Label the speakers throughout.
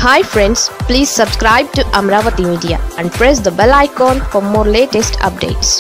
Speaker 1: hi friends please subscribe to Amaravati media and press the bell icon for more latest updates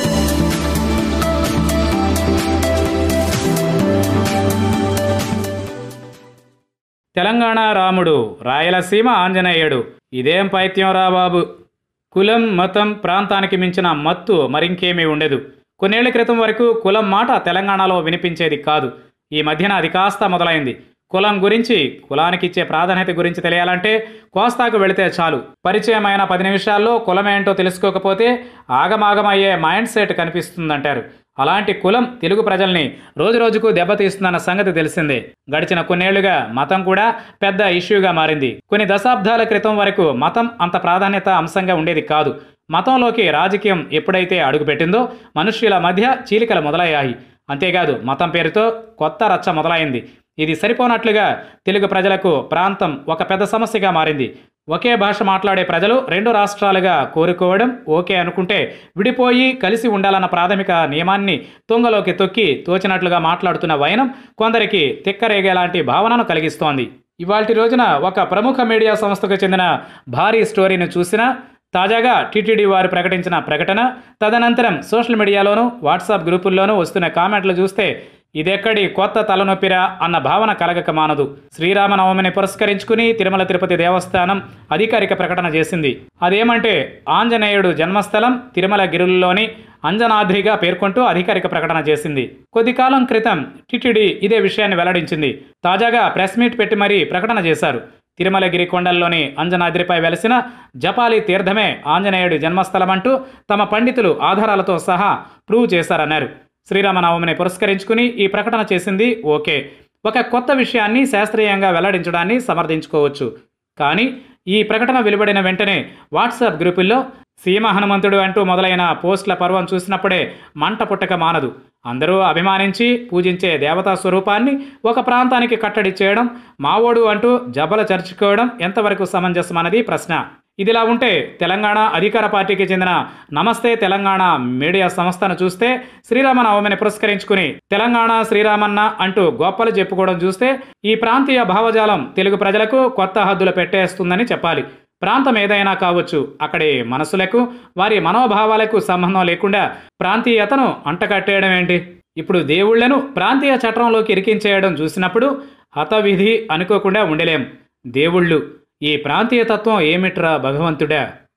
Speaker 2: Telangana రాముడు రాయలసీమ ఆంజనేయుడు ఇదేం పైత్యం రా బాబు కులం మతం ప్రాంతానికి మించిన మత్తు మరింకేమీ ఉండదు కొన్నేళ్ల క్రితం వరకు కులం మాట తెలంగాణలో వినిపించేది కాదు ఈ మధ్యన అది కాస్త మొదలైంది కులం గురించి కులానికి ఇచ్చే ప్రాధాన్యత గురించి తెలియాలంటే కోస్తాకు వెళితే చాలు పరిచయమైన పది నిమిషాల్లో కులమేంటో తెలుసుకోకపోతే ఆగమాగమయ్యే మైండ్ సెట్ కనిపిస్తుందంటారు అలాంటి కులం తెలుగు ప్రజల్ని రోజురోజుకు దెబ్బతీస్తుందన్న సంగతి తెలిసిందే గడిచిన కొన్నేళ్లుగా మతం కూడా పెద్ద ఇష్యూగా మారింది కొన్ని దశాబ్దాల క్రితం వరకు మతం అంత ప్రాధాన్యత అంశంగా ఉండేది కాదు మతంలోకి రాజకీయం ఎప్పుడైతే అడుగుపెట్టిందో మనుష్యుల మధ్య చీలికలు మొదలయ్యాయి అంతేకాదు మతం పేరుతో కొత్త రచ్చ మొదలైంది ఇది సరిపోనట్లుగా తెలుగు ప్రజలకు ప్రాంతం ఒక పెద్ద సమస్యగా మారింది ఒకే భాష మాట్లాడే ప్రజలు రెండు రాష్ట్రాలుగా కోరుకోవడం ఓకే అనుకుంటే విడిపోయి కలిసి ఉండాలన్న ప్రాథమిక నియమాన్ని తుంగలోకి తొక్కి తోచినట్లుగా మాట్లాడుతున్న వైనం కొందరికి తిక్కరేగేలాంటి భావనను కలిగిస్తోంది ఇవాల్టి రోజున ఒక ప్రముఖ మీడియా సంస్థకు చెందిన భారీ స్టోరీని చూసినా తాజాగా టీటీడీ వారు ప్రకటించిన ప్రకటన తదనంతరం సోషల్ మీడియాలోనూ వాట్సాప్ గ్రూపుల్లోనూ వస్తున్న కామెంట్లు చూస్తే ఇదెక్కడి కొత్త తలనొప్పిరా అన్న భావన కలగక మానదు శ్రీరామనవమిని పురస్కరించుకుని తిరుమల తిరుపతి దేవస్థానం అధికారిక ప్రకటన చేసింది అదేమంటే ఆంజనేయుడు జన్మస్థలం తిరుమల గిరుల్లోని అంజనాద్రిగా పేర్కొంటూ అధికారిక ప్రకటన చేసింది కొద్ది కాలం క్రితం టిటిడి ఇదే విషయాన్ని వెల్లడించింది తాజాగా ప్రెస్ మీట్ పెట్టి మరీ ప్రకటన చేశారు తిరుమలగిరి కొండల్లోని అంజనాద్రిపై వెలసిన జపాలి తీర్థమే ఆంజనేయుడి జన్మస్థలమంటూ తమ పండితులు ఆధారాలతో సహా ప్రూవ్ చేశారన్నారు శ్రీరామనవమిని పురస్కరించుకుని ఈ ప్రకటన చేసింది ఓకే ఒక కొత్త విషయాన్ని శాస్త్రీయంగా వెల్లడించడాన్ని సమర్థించుకోవచ్చు కానీ ఈ ప్రకటన వెలువడిన వెంటనే వాట్సాప్ గ్రూపుల్లో సీమ హనుమంతుడు అంటూ మొదలైన పోస్టుల పర్వం చూసినప్పుడే మంట పుట్టక మానదు అందరూ అభిమానించి పూజించే దేవతా స్వరూపాన్ని ఒక ప్రాంతానికి కట్టడి చేయడం మావోడు అంటూ జబల చర్చుకోవడం ఎంతవరకు సమంజసమన్నది ప్రశ్న ఇదిలా ఉంటే తెలంగాణ అధికార పార్టీకి చెందిన నమస్తే తెలంగాణ మీడియా సంస్థను చూస్తే శ్రీరామనవమిని పురస్కరించుకుని తెలంగాణ శ్రీరామన్న అంటూ గొప్పలు చెప్పుకోవడం చూస్తే ఈ ప్రాంతీయ భావజాలం తెలుగు ప్రజలకు కొత్త హద్దులు పెట్టేస్తుందని చెప్పాలి ప్రాంతం ఏదైనా కావచ్చు అక్కడి మనసులకు వారి మనోభావాలకు సంబంధం లేకుండా ప్రాంతీయతను అంటకట్టేయడం ఏంటి ఇప్పుడు దేవుళ్లను ప్రాంతీయ చట్రంలోకి ఇరికించేయడం చూసినప్పుడు హతవిధి అనుకోకుండా ఉండలేం దేవుళ్ళు ఈ ప్రాంతీయ తత్వం ఏమిట్రా భగవంతుడా